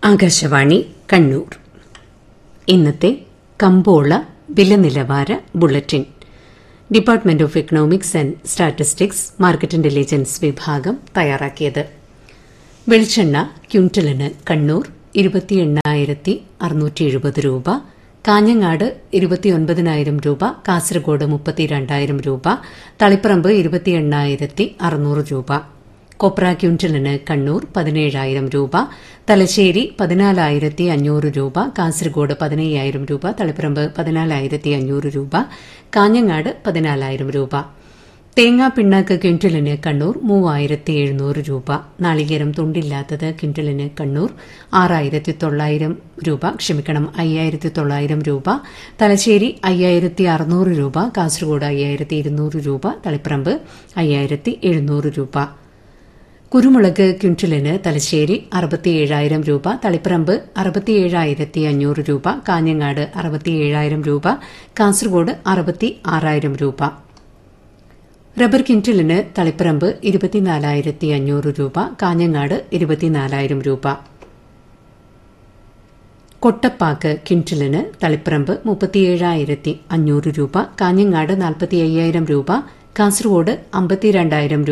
ആകാശവാണി കണ്ണൂർ ഇന്നത്തെ കമ്പോള വില നിലവാര bulletin department of economics and statistics market intelligence വിഭാഗം തയ്യാറാക്കിയത് വെളിച്ചെണ്ണ ക്വിന്റലിന് കണ്ണൂർ ഇരുപത്തി എണ്ണായിരത്തി അറുന്നൂറ്റി എഴുപത് രൂപ കാഞ്ഞങ്ങാട് ഇരുപത്തിയൊൻപതിനായിരം രൂപ കാസർഗോഡ് മുപ്പത്തിരണ്ടായിരം രൂപ തളിപ്പറമ്പ് ഇരുപത്തി എണ്ണായിരത്തി അറുന്നൂറ് രൂപ കൊപ്ര ക്വിന്റലിന് കണ്ണൂർ പതിനേഴായിരം രൂപ തലശ്ശേരി പതിനാലായിരത്തി അഞ്ഞൂറ് രൂപ കാസർഗോഡ് പതിനയ്യായിരം രൂപ തളിപ്പറമ്പ് പതിനാലായിരത്തി അഞ്ഞൂറ് രൂപ കാഞ്ഞങ്ങാട് പതിനാലായിരം രൂപ തേങ്ങാ പിണ്ണാക്ക് ക്വിന്റലിന് കണ്ണൂർ മൂവായിരത്തി എഴുന്നൂറ് രൂപ നാളികേരം തുണ്ടില്ലാത്തത് ക്വിന്റലിന് കണ്ണൂർ ആറായിരത്തി തൊള്ളായിരം രൂപ ക്ഷമിക്കണം അയ്യായിരത്തി തൊള്ളായിരം രൂപ തലശ്ശേരി അയ്യായിരത്തി അറുന്നൂറ് രൂപ കാസർഗോഡ് അയ്യായിരത്തി ഇരുന്നൂറ് രൂപ തളിപ്പറമ്പ് അയ്യായിരത്തി എഴുന്നൂറ് രൂപ കുരുമുളക് ക്വിന്റലിന് തലശ്ശേരി അറുപത്തിയേഴായിരം രൂപ തളിപ്പറമ്പ് അറുപത്തിയേഴായിരത്തി അഞ്ഞൂറ് രൂപ കാഞ്ഞങ്ങാട് അറുപത്തിയേഴായിരം രൂപ കാസർഗോഡ് അറുപത്തി ആറായിരം രൂപ റബ്ബർ ക്വിന്റലിന് തളിപ്പറമ്പ് ഇരുപത്തിനാലായിരത്തി അഞ്ഞൂറ് രൂപ കാഞ്ഞങ്ങാട് ഇരുപത്തിനാലായിരം രൂപ കൊട്ടപ്പാക്ക് ക്വിന്റലിന് തളിപ്പറമ്പ് മുപ്പത്തിയേഴായിരത്തി അഞ്ഞൂറ് രൂപ കാഞ്ഞങ്ങാട് നാൽപ്പത്തി അയ്യായിരം രൂപ കാസർഗോഡ് അമ്പത്തിരണ്ടായിരം